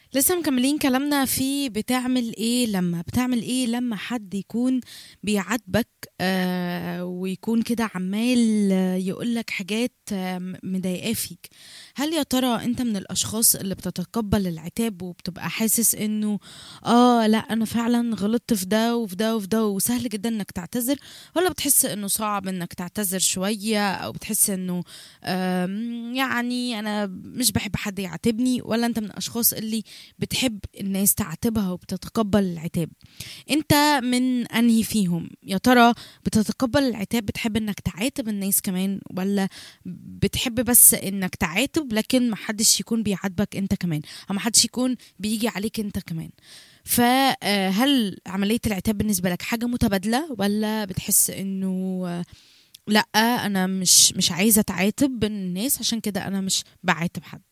لسه مكملين كلامنا في بتعمل ايه لما بتعمل ايه لما حد يكون بيعاتبك آه ويكون كده عمال يقول لك حاجات آه مضايقاه فيك هل يا ترى انت من الاشخاص اللي بتتقبل العتاب وبتبقى حاسس انه اه لا انا فعلا غلطت في ده وفي ده وفي ده وسهل جدا انك تعتذر ولا بتحس انه صعب انك تعتذر شوية او بتحس انه آم، يعني انا مش بحب حد يعاتبني ولا انت من الاشخاص اللي بتحب الناس تعاتبها وبتتقبل العتاب انت من انهي فيهم يا ترى بتتقبل العتاب بتحب انك تعاتب الناس كمان ولا بتحب بس انك تعاتب لكن محدش يكون بيعاتبك انت كمان او محدش يكون بيجي عليك انت كمان فهل عملية العتاب بالنسبة لك حاجة متبادلة ولا بتحس انه آه، لا انا مش مش عايزة اتعاتب بين الناس عشان كده انا مش بعاتب حد